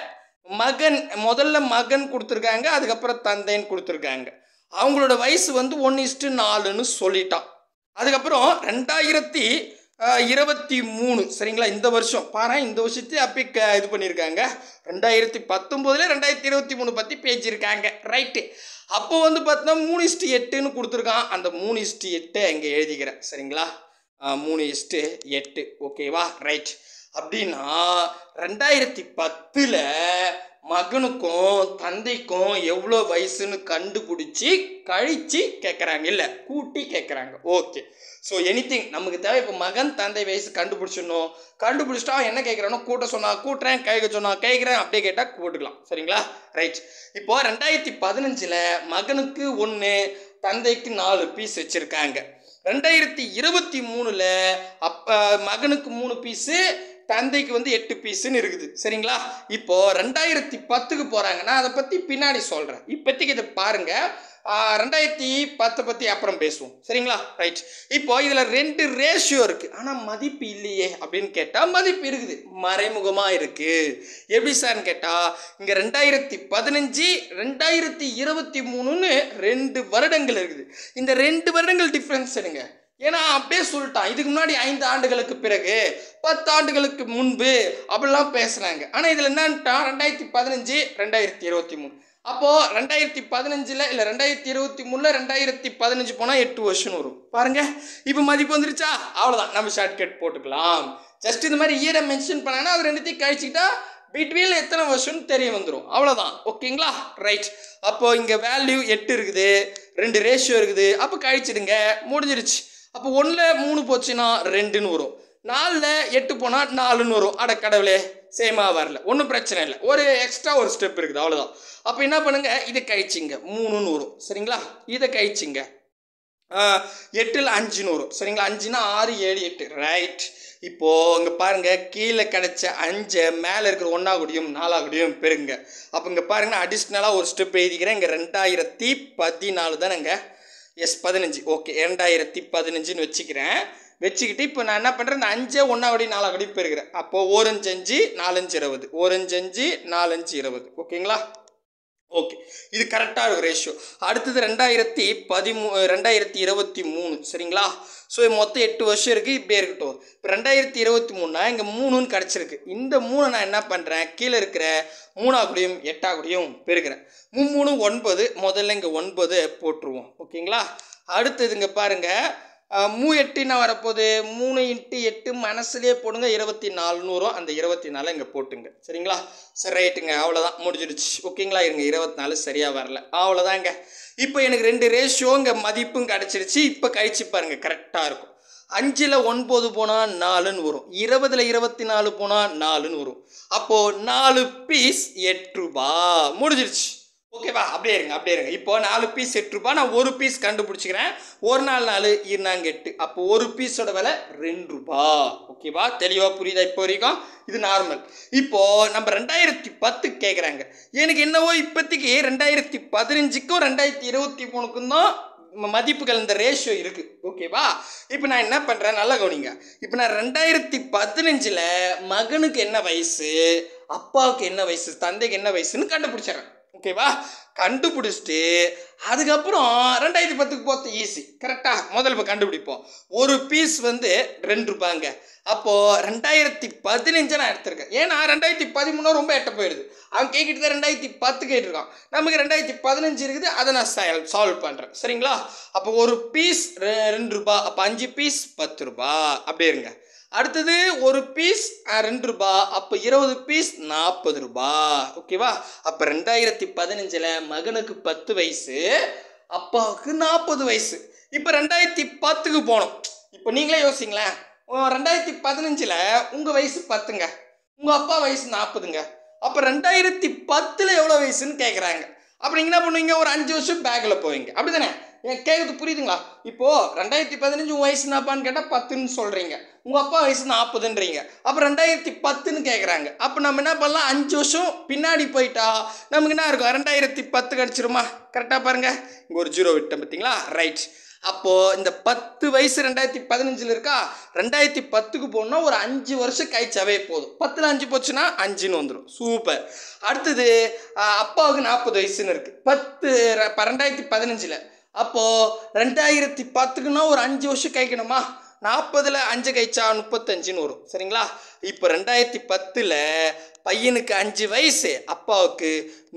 S1: மகன் முதல்ல மகன் கொடுத்துருக்காங்க அதுக்கப்புறம் தந்தைன்னு கொடுத்துருக்காங்க அவங்களோட வயசு வந்து ஒன்று இஸ்ட்டு நாலுன்னு சொல்லிட்டான் அதுக்கப்புறம் ரெண்டாயிரத்தி அஹ், இருபத்தி மூணு சரிங்களா இந்த வருஷம் பாரு இந்த வருஷத்தையும் அப்படி க இது பண்ணியிருக்காங்க ரெண்டாயிரத்தி பத்தொம்போதில் ரெண்டாயிரத்தி இருபத்தி மூணு பற்றி பேசியிருக்காங்க ரைட்டு அப்போ வந்து பார்த்தோன்னா மூணு இஸ்ட்டு எட்டுன்னு கொடுத்துருக்கான் அந்த மூணு இஸ்ட்டு எட்டை இங்கே எழுதிக்கிறேன் சரிங்களா அஹ், மூணு இஸ்ட்டு எட்டு ஓகேவா ரைட் அப்படின்னா ரெண்டாயிரத்தி பத்தில் மகனுக்கும் தந்தைக்கும் எவ்வளோ வயசுன்னு கண்டுபிடிச்சி கழிச்சு கேட்குறாங்க இல்லை கூட்டி கேட்குறாங்க ஓகே ஸோ எனிதிங் நமக்கு தேவை இப்போ மகன் தந்தை வயசு கண்டுபிடிச்சிடணும் கண்டுபிடிச்சிட்டா அவன் என்ன கேட்குறானோ கூட்ட சொன்னா கூட்டுறேன் கேட்க சொன்னா கேட்குறேன் அப்படியே கேட்டால் போட்டுக்கலாம் சரிங்களா ரைட் இப்போ ரெண்டாயிரத்தி பதினஞ்சில் மகனுக்கு ஒன்று தந்தைக்கு நாலு பீஸ் வச்சுருக்காங்க ரெண்டாயிரத்தி இருபத்தி மூணில் அப்போ மகனுக்கு மூணு பீஸு தந்தைக்கு வந்து எட்டு பீஸுன்னு இருக்குது சரிங்களா இப்போ ரெண்டாயிரத்தி பத்துக்கு போகிறாங்கன்னா அதை பற்றி பின்னாடி சொல்கிறேன் இப்போதைக்கு இதை பாருங்கள் ரெண்டாயிரத்தி பத்தை பற்றி அப்புறம் பேசுவோம் சரிங்களா ரைட் இப்போ இதில் ரெண்டு ரேஷியோ இருக்குது ஆனால் மதிப்பு இல்லையே அப்படின்னு கேட்டால் மதிப்பு இருக்குது மறைமுகமாக இருக்குது எப்படி சார்னு கேட்டால் இங்கே ரெண்டாயிரத்தி பதினஞ்சு ரெண்டாயிரத்தி இருபத்தி மூணுன்னு ரெண்டு வருடங்கள் இருக்குது இந்த ரெண்டு வருடங்கள் டிஃப்ரென்ஸ் எடுங்க ஏன்னா அப்படியே சொல்லிட்டான் இதுக்கு முன்னாடி ஐந்து ஆண்டுகளுக்கு பிறகு பத்து ஆண்டுகளுக்கு முன்பு அப்படிலாம் பேசுனாங்க ஆனால் இதில் என்னன்ட்டா ரெண்டாயிரத்தி பதினஞ்சு ரெண்டாயிரத்தி இருபத்தி மூணு அப்போது ரெண்டாயிரத்தி பதினஞ்சில் இல்லை ரெண்டாயிரத்தி இருபத்தி மூணில் ரெண்டாயிரத்தி பதினஞ்சு போனால் எட்டு வருஷம் வரும் பாருங்க இப்போ மதிப்பு வந்துருச்சா அவ்வளோதான் நம்ம ஷார்ட்கட் போட்டுக்கலாம் ஜஸ்ட் இந்த மாதிரி இயரை மென்ஷன் பண்ணாங்கன்னா அது ரெண்டுத்தையும் கழிச்சிக்கிட்டா பிட்வீனில் எத்தனை வருஷம்னு தெரிய வந்துடும் அவ்வளோதான் ஓகேங்களா ரைட் அப்போ இங்கே வேல்யூ எட்டு இருக்குது ரெண்டு ரேஷியோ இருக்குது அப்போ கழிச்சிடுங்க முடிஞ்சிருச்சு அப்போ ஒன்றில் மூணு போச்சுன்னா ரெண்டுன்னு வரும் நாலில் எட்டு போனால் நாலுன்னு வரும் அட கடவுளே சேமாக வரல ஒன்றும் பிரச்சனை இல்லை ஒரு எக்ஸ்ட்ரா ஒரு ஸ்டெப் இருக்குது அவ்வளோதான் அப்போ என்ன பண்ணுங்க இதை கழிச்சிங்க மூணுன்னு வரும் சரிங்களா இதை கழிச்சிங்க ஆஹ், எட்டில் அஞ்சுன்னு வரும் சரிங்களா அஞ்சுனா ஆறு ஏழு எட்டு ரைட் இப்போ இங்கே பாருங்க கீழே கிடைச்ச அஞ்சை மேலே இருக்கிற ஒன்றா கூடியும் நாலா கூடியும் பெருங்க அப்போ இங்கே பாருங்கன்னா அடிஷ்னலாக ஒரு ஸ்டெப் எழுதிக்கிறேன் இங்கே ரெண்டாயிரத்தி பதினாலு தானேங்க எஸ் பதினஞ்சு ஓகே ரெண்டாயிரத்தி பதினஞ்சுன்னு வச்சுக்கிறேன் வச்சுக்கிட்டு இப்போ நான் என்ன பண்ணுறேன் இந்த அஞ்சே ஒன்றா கூடி நாலா கூடி பெருகிறேன் அப்போது ஓரஞ்சு அஞ்சு நாலஞ்சு இருபது ஓரஞ்சு அஞ்சு நாலஞ்சு இருபது ஓகேங்களா ஓகே இது கரெக்டாக இருக்கும் ரேஷியோ அடுத்தது ரெண்டாயிரத்தி பதிமூ ரெண்டாயிரத்தி இருபத்தி மூணு சரிங்களா ஸோ மொத்தம் எட்டு வருஷம் இருக்குது இப்படியே இருக்கட்டும் இப்போ ரெண்டாயிரத்தி இருபத்தி மூணுனா இங்கே மூணுன்னு கிடச்சிருக்கு இந்த மூணை நான் என்ன பண்ணுறேன் கீழே இருக்கிற மூணா கூடியும் எட்டா கூடியும் பெருக்கிறேன் மூணு ஒன்பது முதல்ல இங்கே ஒன்பது போட்டுருவோம் ஓகேங்களா அடுத்தது இங்கே பாருங்கள் அஹ், மூ எட்டு என்ன வரப்போகுது மூணு இன்ட்டு எட்டு மனசுலேயே போடுங்க இருபத்தி நாலுன்னு வரும் அந்த இருபத்தி நாலு இங்கே போட்டுங்க சரிங்களா சரி ரைட்டுங்க அவ்வளோதான் முடிஞ்சிடுச்சு ஓகேங்களா இருங்க இருபத்தி நாலு சரியாக வரல அவ்வளோதாங்க இப்போ எனக்கு ரெண்டு ரேஷியோ இங்கே மதிப்பும் கிடச்சிருச்சு இப்போ கழிச்சு பாருங்க கரெக்டாக இருக்கும் அஞ்சில் ஒன்பது போனால் நாலுன்னு வரும் இருபதில் இருபத்தி நாலு போனால் நாலுன்னு வரும் அப்போது நாலு பீஸ் எட்டு ரூபா முடிஞ்சிருச்சு ஓகேவா அப்படியே இருங்க அப்படியே இருங்க இப்போ நாலு பீஸ் எட்டு ரூபாய் நான் ஒரு பீஸ் கண்டுபிடிச்சிக்கிறேன் ஒரு நாள் நாலு இருந்தாங்க எட்டு அப்போ ஒரு பீஸோட விலை ரெண்டு ரூபா ஓகேவா தெளிவாக புரியுதா இப்போ வரைக்கும் இது நார்மல் இப்போ நம்ம ரெண்டாயிரத்தி பத்து கேட்குறாங்க எனக்கு என்னவோ இப்போதைக்கு ரெண்டாயிரத்தி பதினஞ்சுக்கும் ரெண்டாயிரத்தி இருபத்தி மூணுக்கும் தான் ம- மதிப்புகள் இந்த ரேஷியோ இருக்குது ஓகேவா இப்போ நான் என்ன பண்ணுறேன் நல்லா கவனிங்க இப்போ நான் ரெண்டாயிரத்தி பதினஞ்சில் மகனுக்கு என்ன வயசு அப்பாவுக்கு என்ன வயசு தந்தைக்கு என்ன வயசுன்னு கண்டுபிடிச்சிடுறேன் ஓகேவா கண்டுபிடிச்சிட்டு அதுக்கப்புறம் ரெண்டாயிரத்தி பத்துக்கு போகிறது ஈஸி கரெக்டாக முதல்ல இப்போ கண்டுபிடிப்போம் ஒரு பீஸ் வந்து ரெண்டு ரூபாங்க அப்போது ரெண்டாயிரத்தி பதினஞ்சு நான் எடுத்திருக்கேன் ஏன்னா ரெண்டாயிரத்தி பதிமூணு ரொம்ப எட்ட போயிடுது அவன் கேட்கிட்டு தான் ரெண்டாயிரத்தி பத்து கேட்டிருக்கான் நமக்கு ரெண்டாயிரத்தி பதினஞ்சு இருக்குது அதை நான் சால்வ் பண்ணுறேன் சரிங்களா அப்போ ஒரு பீஸ் ரெண்டு ரூபா அப்போ அஞ்சு பீஸ் பத்து ரூபா அப்படியே இருங்க அடுத்தது ஒரு பீஸ் ரெண்டு ரூபா அப்போ இருபது பீஸ் நாற்பது ரூபா ஓகேவா அப்போ ரெண்டாயிரத்தி பதினஞ்சில் மகனுக்கு பத்து வயசு அப்பாவுக்கு நாற்பது வயசு இப்போ ரெண்டாயிரத்தி பத்துக்கு போகணும் இப்போ நீங்களே யோசிங்களேன் உம், ரெண்டாயிரத்தி பதினஞ்சில் உங்கள் வயசு பத்துங்க உங்கள் அப்பா வயசு நாற்பதுங்க அப்போ ரெண்டாயிரத்தி பத்தில் எவ்வளோ வயசுன்னு கேட்குறாங்க அப்போ நீங்கள் என்ன பண்ணுவீங்க ஒரு அஞ்சு வருஷம் பேக்கில் போவீங்க அப்படி தானே ஏன் கேட்குறது புரியுதுங்களா இப்போது ரெண்டாயிரத்தி பதினஞ்சு உங்கள் வயசு என்னப்பான்னு கேட்டால் பத்துன்னு சொல்கிறீங்க உங்கள் அப்பா வயசு நாற்பதுன்றீங்க அப்போ ரெண்டாயிரத்தி பத்துன்னு கேட்குறாங்க அப்போ நம்ம என்ன பண்ணலாம் அஞ்சு வருஷம் பின்னாடி போயிட்டா நமக்கு என்ன இருக்கும் ரெண்டாயிரத்தி பத்து கிடச்சிருமா கரெக்டாக பாருங்கள் இங்கே ஒரு ஜீரோ விட்டேன் பார்த்தீங்களா ரைட் அப்போது இந்த பத்து வயசு ரெண்டாயிரத்தி பதினஞ்சில் இருக்கா ரெண்டாயிரத்தி பத்துக்கு போகணுன்னா ஒரு அஞ்சு வருஷம் கழிச்சாவே போதும் பத்தில் அஞ்சு போச்சுன்னா அஞ்சுன்னு வந்துடும் சூப்பர் அடுத்தது ஆஹ், அப்பாவுக்கு நாற்பது வயசுன்னு இருக்குது பத்து ர- ப- ரெண்டாயிரத்தி பதினஞ்சில் அப்போது ரெண்டாயிரத்தி பத்துக்குன்னா ஒரு அஞ்சு வருஷம் கழிக்கணுமா நாற்பதில் அஞ்சு கழிச்சா முப்பத்தஞ்சுன்னு வரும் சரிங்களா இப்போ ரெண்டாயிரத்தி பத்தில் பையனுக்கு அஞ்சு வயசு அப்பாவுக்கு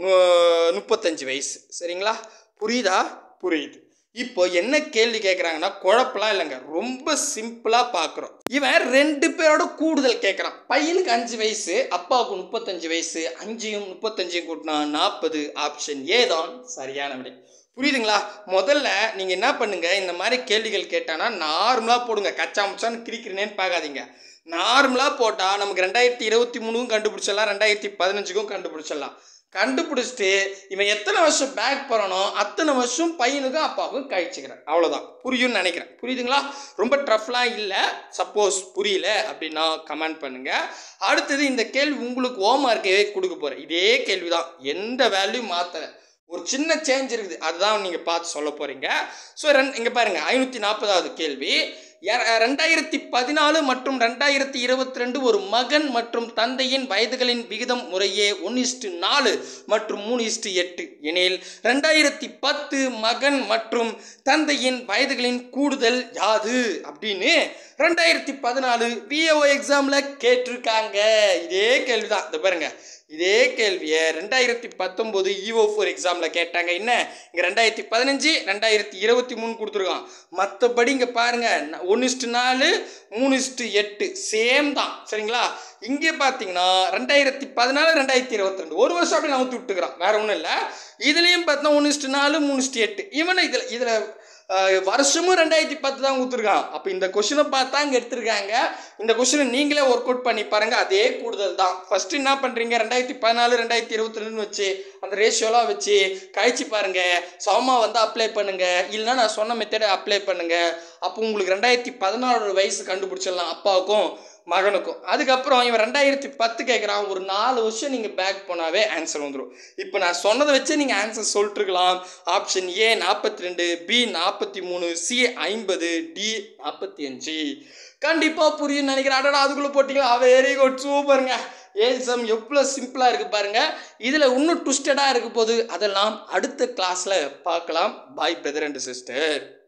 S1: நு- முப்பத்தஞ்சு வயசு சரிங்களா புரியுதா புரியுது இப்போ என்ன கேள்வி கேட்குறாங்கன்னா குழப்பலாம் இல்லைங்க ரொம்ப சிம்பிளாக பார்க்குறோம் இவன் ரெண்டு பேரோட கூடுதல் கேட்குறான் பையனுக்கு அஞ்சு வயசு அப்பாவுக்கு முப்பத்தஞ்சு வயசு அஞ்சையும் முப்பத்தஞ்சையும் கூட்டினா நாற்பது ஆப்ஷன் ஏ தான் சரியான விடை புரியுதுங்களா முதல்ல நீங்கள் என்ன பண்ணுங்க இந்த மாதிரி கேள்விகள் கேட்டானா நார்மலாக போடுங்க கச்சா முச்சான்னு கிரிக்கிறேன்னு பார்க்காதீங்க நார்மலாக போட்டால் நமக்கு ரெண்டாயிரத்தி இருபத்தி மூணுக்கும் கண்டுபிடிச்சிடலாம் ரெண்டாயிரத்தி பதினஞ்சுக்கும் கண்டுபிடிச்சிடலாம் கண்டுபிடிச்சிட்டு இவன் எத்தனை வருஷம் பேக் போகிறானோ அத்தனை வருஷம் பையனுக்கும் அப்பாவுக்கும் கழிச்சுக்கிறேன் அவ்வளோதான் புரியும்னு நினைக்கிறேன் புரியுதுங்களா ரொம்ப டஃப்லாம் இல்லை சப்போஸ் புரியல அப்படின்னா கமெண்ட் பண்ணுங்கள் அடுத்தது இந்த கேள்வி உங்களுக்கு ஹோம்ஒர்க்கே கொடுக்க போகிறேன் இதே கேள்வி தான் எந்த வேல்யூ மாற்றலை ஒரு சின்ன சேஞ்ச் இருக்குது அதுதான் நீங்கள் பார்த்து சொல்ல போகிறீங்க ஸோ ரெண் இங்கே பாருங்கள் ஐநூற்றி நாற்பதாவது கேள்வி ய- ரெண்டாயிரத்தி பதினாலு மற்றும் ரெண்டாயிரத்தி இருபத்தி ரெண்டு ஒரு மகன் மற்றும் தந்தையின் வயதுகளின் விகிதம் முறையே ஒன்று இஸ்டு நாலு மற்றும் மூணு இஸ்டு எட்டு எனில் ரெண்டாயிரத்தி பத்து மகன் மற்றும் தந்தையின் வயதுகளின் கூடுதல் யாது அப்படின்னு ரெண்டாயிரத்தி பதினாலு பிஏஓ எக்ஸாமில் கேட்டிருக்காங்க இதே கேள்வி தான் இந்த பாருங்க இதே கேள்வியை ரெண்டாயிரத்தி பத்தொம்போது இஓ ஃபோர் எக்ஸாமில் கேட்டாங்க என்ன இங்கே ரெண்டாயிரத்தி பதினஞ்சு ரெண்டாயிரத்தி இருபத்தி மூணு கொடுத்துருக்கான் மற்றபடி இங்கே பாருங்கள் ஒன்று இஸ்ட்டு நாலு மூணு இஸ்ட்டு எட்டு சேம் தான் சரிங்களா இங்கே பார்த்தீங்கன்னா ரெண்டாயிரத்தி பதினாலு ரெண்டாயிரத்தி இருபத்தி ரெண்டு ஒரு வருஷம் அப்படி நவுத்தி விட்டுக்கிறான் வேற ஒன்றும் இல்லை இதுலேயும் பார்த்தா ஒன்று இஸ்ட்டு நாலு மூணு இஸ்ட்டு எட்டு இவனை இதில் இதில் ஆஹ் வருஷமும் ரெண்டாயிரத்தி பத்து தான் கொடுத்துருக்கான் அப்போ இந்த கொஷினை பார்த்தா இங்கே எடுத்திருக்காங்க இந்த கொஷினை நீங்களே ஒர்க் அவுட் பண்ணி பாருங்க அதே கூடுதல் தான் ஃபர்ஸ்ட் என்ன பண்ணுறீங்க ரெண்டாயிரத்தி பதினாலு ரெண்டாயிரத்தி இருபத்தி ரெண்டுன்னு வச்சு அந்த ரேஷியோலாம் வச்சு கழிச்சு பாருங்க சமமா வந்து அப்ளை பண்ணுங்க இல்லைன்னா நான் சொன்ன மெத்தடை அப்ளை பண்ணுங்க அப்போ உங்களுக்கு ரெண்டாயிரத்தி பதினாலு வயசு கண்டுபிடிச்சிடலாம் அப்பாவுக்கும் மகனுக்கும் அதுக்கப்புறம் இவன் ரெண்டாயிரத்தி பத்து கேட்குறான் ஒரு நாலு வருஷம் நீங்கள் பேக் போனாவே ஆன்சர் வந்துடும் இப்போ நான் சொன்னதை வச்சு நீங்கள் ஆன்சர் சொல்லிட்டுருக்கலாம் ஆப்ஷன் ஏ நாற்பத்தி ரெண்டு பி நாற்பத்தி மூணு சி ஐம்பது டி நாற்பத்தி அஞ்சு கண்டிப்பாக புரியும் நினைக்கிறேன் அடடா அதுக்குள்ளே போட்டிங்களா வெரி குட் சூப்பருங்க ஏசம் எவ்வளோ சிம்பிளாக இருக்குது பாருங்கள் இதில் இன்னும் ட்விஸ்டடாக இருக்க போது அதெல்லாம் அடுத்த கிளாஸில் பார்க்கலாம் பாய் பிரதர் அண்ட் சிஸ்டர்